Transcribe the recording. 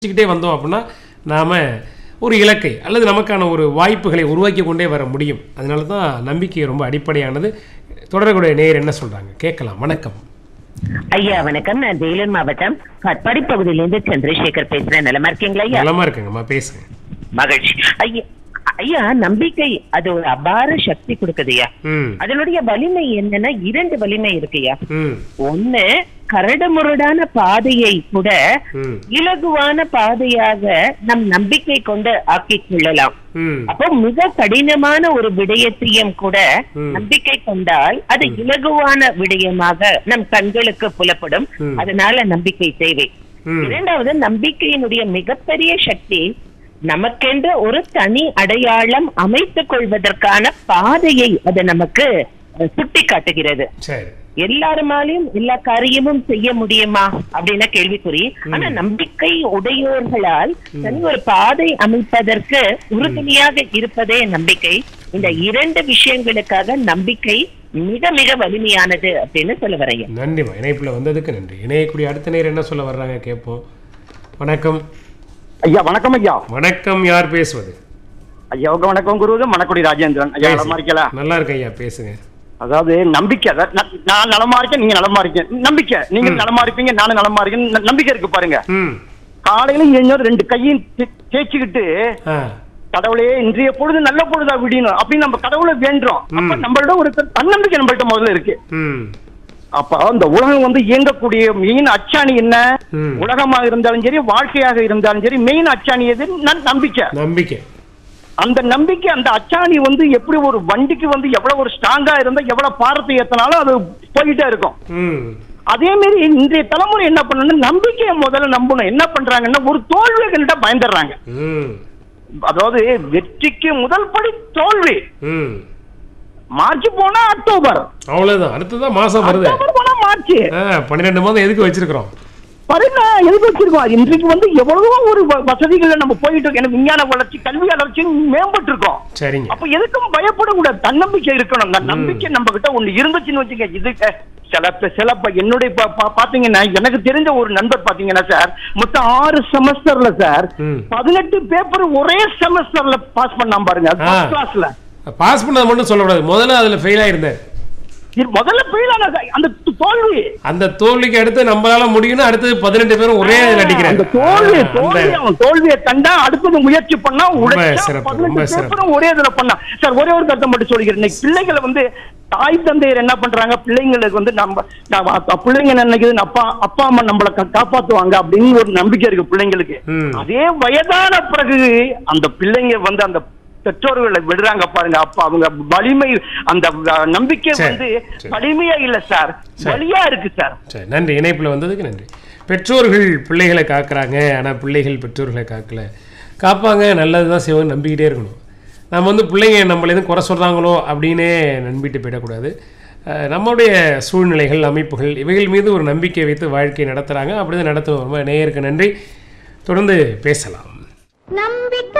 வச்சுக்கிட்டே வந்தோம் அப்படின்னா நாம் ஒரு இலக்கை அல்லது நமக்கான ஒரு வாய்ப்புகளை உருவாக்கி கொண்டே வர முடியும் அதனால தான் நம்பிக்கை ரொம்ப அடிப்படையானது தொடரக்கூடிய நேர் என்ன சொல்கிறாங்க கேட்கலாம் வணக்கம் ஐயா வணக்கம் நான் வேலூர் மாவட்டம் கட்பாடி பகுதியிலிருந்து சந்திரசேகர் பேசுறேன் நலமா இருக்கீங்களா ஐயா நலமா இருக்குங்கம்மா பேசுங்க மகிழ்ச்சி ஐயா ஐயா நம்பிக்கை அது ஒரு அபார சக்தி கொடுக்குதுயா ம் அதனுடைய வலிமை என்னன்னா இரண்டு வலிமை இருக்குயா ம் ஒண்ணு கரடுமுரடான பாதையை கூட ம் இலகுவான பாதையாக நம் நம்பிக்கை கொண்டு ஆக்கிக் கொள்ளலாம் ம் அப்போ மிக கடினமான ஒரு விடயத்தையும் கூட ம். நம்பிக்கை கொண்டால் அது இலகுவான விடயமாக நம் கண்களுக்கு புலப்படும் ம். அதனால நம்பிக்கை தேவை ம் இரண்டாவது நம்பிக்கையினுடைய மிகப்பெரிய சக்தி நமக்கென்று ஒரு தனி அடையாளம் அமைத்துக் கொள்வதற்கான பாதையை அது நமக்கு சுட்டி காட்டுகிறது சரி எல்லாருமாலையும் எல்லா காரியமும் செய்ய முடியுமா அப்படின்னா கேள்விக்குறி ஆனா நம்பிக்கை உடையோர்களால் தனி ஒரு பாதை அமைப்பதற்கு உறுதுணையாக இருப்பதே நம்பிக்கை இந்த இரண்டு விஷயங்களுக்காக நம்பிக்கை மிக மிக வலிமையானது அப்படின்னு சொல்ல வரேன் நன்றிம்மா இணைப்பில் வந்ததுக்கு நன்றி இணையக்கூடிய அடுத்த நேர் என்ன சொல்ல வர்றாங்க கேட்போம் வணக்கம் ஐயா வணக்கம் ஐயா வணக்கம் யார் பேசுவது ஐயாவுக்கு வணக்கம் குருவது மணக்குடி ராஜேந்திரன் ஐயா நலமா இருக்கல நல்லா இருக்கேன் ஐயா பேசுங்க அதாவது நம்பிக்கை அதாவது ந- நான் நலமா இருக்கேன் நீங்க நலமா இருக்கீங்க நம்பிக்கை நீங்க நலமா இருப்பீங்க நானும் நலமா இருக்கேன் ந- நம்பிக்கை இருக்கு பாருங்க ம் காலையில எழுந்தோம் ரெண்டு கையும் தே- தேய்ச்சிக்கிட்டு ஆ கடவுளே இன்றைய பொழுது நல்ல பொழுதா விடியணும் அப்படின்னு நம்ம கடவுளை வேண்டுறோம் அப்ப ம். நம்மளோட ஒரு தன்னம்பிக்கை நம்மள்ட்ட முதல்ல இருக்கு ம் அப்ப அந்த உலகம் வந்து இயங்கக்கூடிய மெயின் அச்சாணி என்ன ம். உலகமாக இருந்தாலும் சரி வாழ்க்கையாக இருந்தாலும் சரி மெயின் அச்சாணி எது ந- நம்பிக்கை நம்பிக்கை அந்த நம்பிக்கை அந்த அச்சாணி வந்து எப்படி ஒரு வண்டிக்கு வந்து எவ்வளவு ஒரு ஸ்ட்ராங்கா இருந்தா எவ்வளவு பாரத்தை ஏத்தினாலும் அது போயிட்டே இருக்கும் ம் அதே மாதிரி இன்றைய தலைமுறை என்ன பண்ணணும் நம்பிக்கையை முதல்ல நம்பணும் என்ன பண்றாங்கன்னா ஒரு தோல்விகள்கிட்ட பயந்துடுறாங்க ம் அதாவது வெற்றிக்கு முதல் படி தோல்வி ம் மார்ச் போனா அக்டோபர் அவ்வளவுதான் அடுத்ததான் மாசம் வருது அக்டோபர் போனா மார்ச் ஆ பன்னிரெண்டு மாதம் எதுக்கு வச்சிருக்கிறோம் பாருங்க எதுக்கு வச்சிருக்கோம் இன்றைக்கு வந்து எவ்வளவோ ஒரு வ- வசதிகள்ல நம்ம போயிட்டு இருக்கோம் ஏன்னா விஞ்ஞான வளர்ச்சி கல்வி வளர்ச்சி மேம்பட்டு இருக்கோம் சரிங்க அப்ப எதுக்கும் பயப்படக்கூடாது தன்னம்பிக்கை இருக்கணும் அந்த நம்பிக்கை நம்ம கிட்ட ஒண்ணு இருந்துச்சுன்னு வச்சுக்க இது அஹ், சில பே- சில ப- என்னுடைய பா- பா- பாத்தீங்கன்னா எனக்கு தெரிஞ்ச ஒரு நண்பர் பாத்தீங்கன்னா சார் மொத்தம் ஆறு செமஸ்டர்ல சார் ம். பதினெட்டு பேப்பர் ஒரே செமஸ்டர்ல பாஸ் பண்ணாம பாருங்க ஆ. கிளாஸ்ல பாஸ் பண்ணது மட்டும் சொல்லக்கூடாது முதல்ல அதுல ஃபெயில் ஆயிருந்தார் முதல்ல ஃபெயிலான அந்த து- தோல்வி அந்த தோல்விக்கு அடுத்து நம்மளால முடியும்னு அடுத்தது பதினெட்டு பேரும் ஒரே நடிக்கிறார் அந்த தோல்வி ஆ, அந்த- தோல்வி அவன் தோல்வியை கண்டா அடுத்தது முயற்சி பண்ணா உழைச்சா சிறப்பு, ரொம்ப பதினெட்டு சிறப்பு. பேப்பரும் ஒரே இதுல பண்ணா சார் ஒரே ஒரு கருத்தை மட்டும் சொல்லிக்கிறேன் இன்னைக்கு பிள்ளைகளை வந்து தாய் தந்தையர் என்ன பண்றாங்க பிள்ளைங்களுக்கு வந்து நம்ம நம்ம அ- பிள்ளைங்க என்ன நினைக்குது அப்பா அப்பா அம்மா நம்மளை கா- காப்பாத்துவாங்க அப்படின்னு ஒரு நம்பிக்கை இருக்கு பிள்ளைங்களுக்கு ம். அதே வயதான பிறகு அந்த பிள்ளைங்க வந்து அந்த பெற்றோர்களை விடுறாங்க பாருங்க அப்ப அவங்க வலிமை அந்த அஹ், நம்பிக்கை சரி, வந்து சரி. வலிமையா இல்ல சார் சரி. வலியா இருக்கு சார் சரி நன்றி இணைப்பில் வந்ததுக்கு நன்றி பெற்றோர்கள் பிள்ளைகளை காக்குறாங்க ஆனால் பிள்ளைகள் பெற்றோர்களை காக்கல காப்பாங்க நல்லது தான் செய்வாங்க நம்பிக்கிட்டே இருக்கணும் நம்ம வந்து பிள்ளைங்க நம்மள எதுவும் குறை சொல்கிறாங்களோ அப்படின்னே நம்பிட்டு போயிடக்கூடாது அஹ், நம்முடைய சூழ்நிலைகள் அமைப்புகள் இவைகள் மீது ஒரு நம்பிக்கை வைத்து வாழ்க்கையை நடத்துகிறாங்க அப்படி தான் நடத்துவோம் ரொம்ப நேயருக்கு நன்றி தொடர்ந்து பேசலாம் நம்பிக்கை